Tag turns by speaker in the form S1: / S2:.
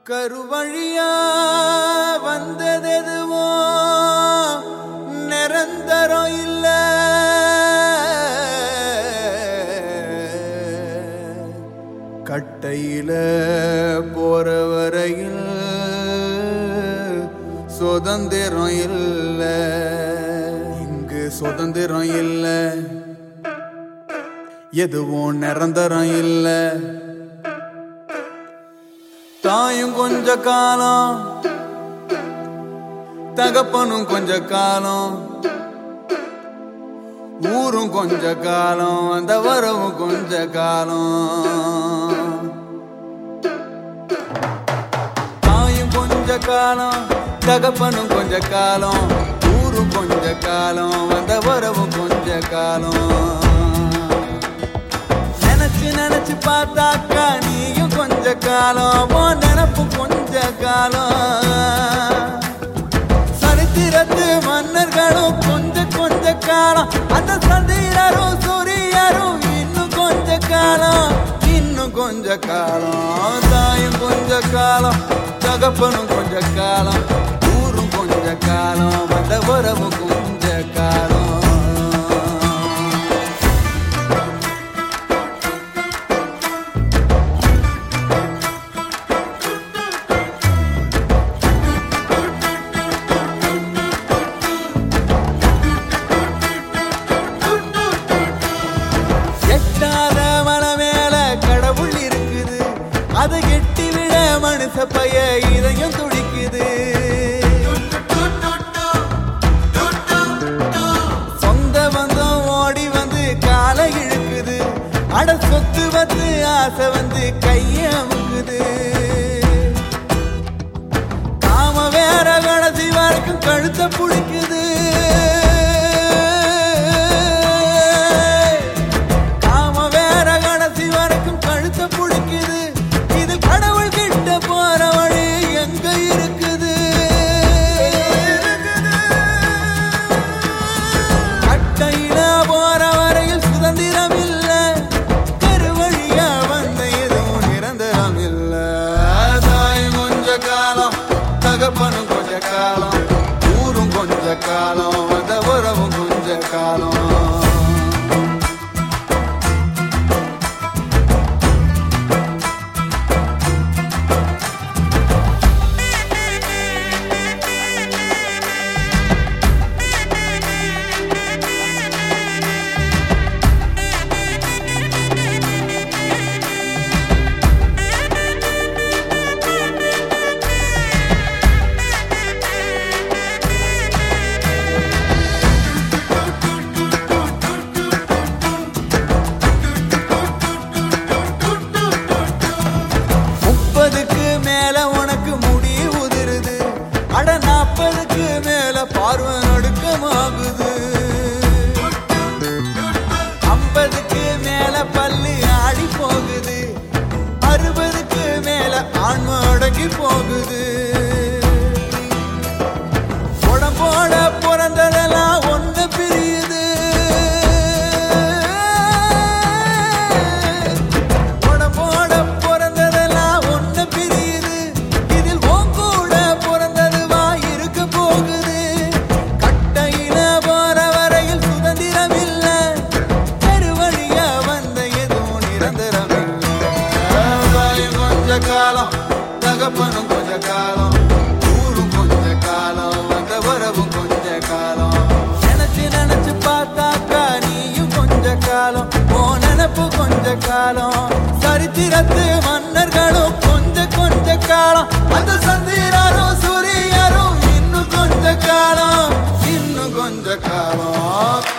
S1: கருவழியா வந்ததெதுவோ நிரந்தரம் இல்ல கட்டையில போற வரையில் சுதந்திரம் இல்ல இங்கு சுதந்திரம் இல்ல எதுவும் நிரந்தரம் இல்லை தாயும் கொஞ்ச காலம் தகப்பனும் கொஞ்ச காலம் ஊரும் கொஞ்ச காலம் அந்த வரவும் கொஞ்ச காலம் தாயும் கொஞ்ச காலம் தகப்பனும் கொஞ்ச காலம் ஊரும் கொஞ்ச காலம் அந்த வரவும் கொஞ்ச காலம் நினைச்சு நினைச்சு பார்த்தாக்கா நீயும் கொஞ்ச காலம் உன் நினப்பு கொஞ்ச காலம் சரித்திரத்து மன்னர்களும் கொஞ்ச கொஞ்ச காலம் அந்த சந்திரரும் சூரியரும் இன்னும் கொஞ்ச காலம் இன்னும் கொஞ்ச காலம் தாயும் கொஞ்ச காலம் தகப்பனும் கொஞ்ச காலம் ஊரும் கொஞ்ச காலம் வந்த உறவு கொஞ்ச காலம் எட்டாத மலை மேல கடவுள் இருக்குது அதை எட்டி விட மனுஷ பைய இதயம் துடிக்குது சொந்த பந்தம் ஓடி வந்து காலை இழுக்குது அட சொத்து வந்து ஆசை வந்து கைய அமுக்குது காம வேற கடைசி வரைக்கும் கழுத்தை பிடிக்குது காம வேற கடைசி வரைக்கும் கழுத்தை பிடிக்குது இதில் கடவுள் கிட்ட போற வழி எங்க இருக்குது கட்டையில போற வரையில் சுதந்திரம் இல்ல கருவழியா வந்த எதுவும் நிரந்தரம் இல்ல தாய் கொஞ்ச காலம் தகப்பனும் கொஞ்ச காலம் ஊரும் கொஞ்ச காலம் வந்த உறவும் கொஞ்ச காலம் முப்பதுக்கு மேல உனக்கு முடி உதிருது அட நாற்பதுக்கு மேல பார்வை நடுக்கமாகுது ஐம்பதுக்கு மேல பல்லு ஆடி போகுது அறுபதுக்கு மேல ஆன்ம அடங்கி போகுது உடம்போட பிறந்ததெல்லாம் ஒன்று பிரியுது உடம்போட பிறந்ததெல்லாம் ஒன்று பிரியுது இதில் உன் கூட பிறந்ததுவா இருக்க போகுது கட்டையில போற வரையில் சுதந்திரம் இல்ல பெருவழியா வந்த எதுவும் நிரந்தரம் இல்ல கொஞ்ச காலம் தகப்பனும் கொஞ்ச காலம் ஊரும் கொஞ்ச காலம் வந்த வரவும் கொஞ்ச காலம் நினைச்சு நினைச்சு பார்த்தாக்கா நீயும் கொஞ்ச காலம் ஓ நினப்பு கொஞ்ச காலம் சரித்திரத்து மன்னர்களும் கொஞ்ச கொஞ்ச காலம் அந்த சந்திரரும் சூரியரும் இன்னும் கொஞ்ச காலம் இன்னும் கொஞ்ச காலம்